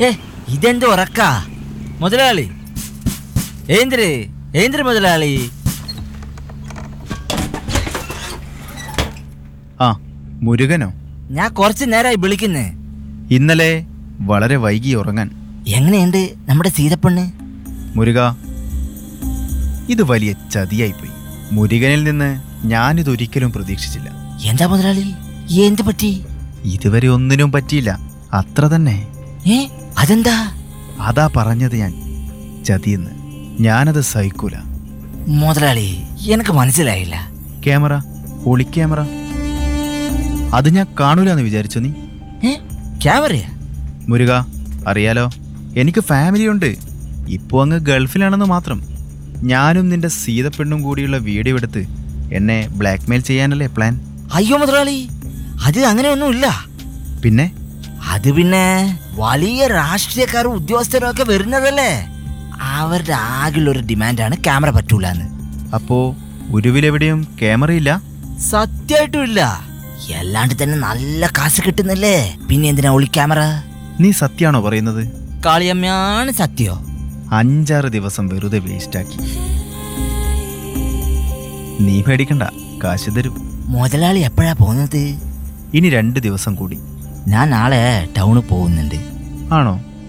ഏ ഇതെന്ത് ഉറക്കാ മുതലാളി ഏന്ദ്ര് ഏന്ദ്ര മുതലാളി ആ മുരുകനോ ഞാൻ കുറച്ച് നേരമായി വിളിക്കുന്നേ ഇന്നലെ വളരെ വൈകി ഉറങ്ങാൻ എങ്ങനെയുണ്ട് നമ്മുടെ സീതപ്പെണ്ണ് മുരുക ഇത് വലിയ ചതിയായിപ്പോയി മുരുകനിൽ നിന്ന് ഞാനിതൊരിക്കലും പ്രതീക്ഷിച്ചില്ല എന്താ മുതലാളി എന്ത് പറ്റി ഇതുവരെ ഒന്നിനും പറ്റിയില്ല അത്ര തന്നെ ഏ അതെന്താ അതാ പറഞ്ഞത് ഞാൻ ചതിയെന്ന് ഞാനത് സഹിക്കൂല മുതലാളി എനിക്ക് മനസ്സിലായില്ല ക്യാമറ ഒളി ക്യാമറ അത് ഞാൻ കാണൂലെന്ന് വിചാരിച്ചു നീ ഏ ക്യാമറയാ മുരുക അറിയാലോ എനിക്ക് ഫാമിലി ഉണ്ട് ഇപ്പോൾ അങ്ങ് ഗൾഫിലാണെന്ന് മാത്രം ഞാനും നിന്റെ സീതപ്പെണ്ണും കൂടിയുള്ള വീഡിയോ എടുത്ത് എന്നെ ബ്ലാക്ക്മെയിൽ ചെയ്യാനല്ലേ പ്ലാൻ അയ്യോ മുതലാളി അത് അങ്ങനെയൊന്നുമില്ല പിന്നെ അത് പിന്നെ വലിയ രാഷ്ട്രീയക്കാരും ഉദ്യോഗസ്ഥരും ഒക്കെ വരുന്നതല്ലേ അവരുടെ ആകെയുള്ള ഒരു ഡിമാൻഡാണ് ക്യാമറ പറ്റൂലെന്ന് അപ്പോ ഉരുവിലെവിടെയും ക്യാമറയില്ല സത്യമായിട്ടും ഇല്ല എല്ലാണ്ട് തന്നെ നല്ല കാശ് കിട്ടുന്നില്ലേ പിന്നെ എന്തിനാ ഒളി ക്യാമറ നീ സത്യാണോ പറയുന്നത് കാളിയമ്മയാണ് സത്യോ അഞ്ചാറ് ദിവസം വെറുതെ വേസ്റ്റാക്കി നീ പേടിക്കണ്ട കാശ് തരും മുതലാളി എപ്പോഴാ പോകുന്നത് ഇനി രണ്ട് ദിവസം കൂടി ഞാൻ നാളെ ടൗണിൽ പോകുന്നുണ്ട് ആണോ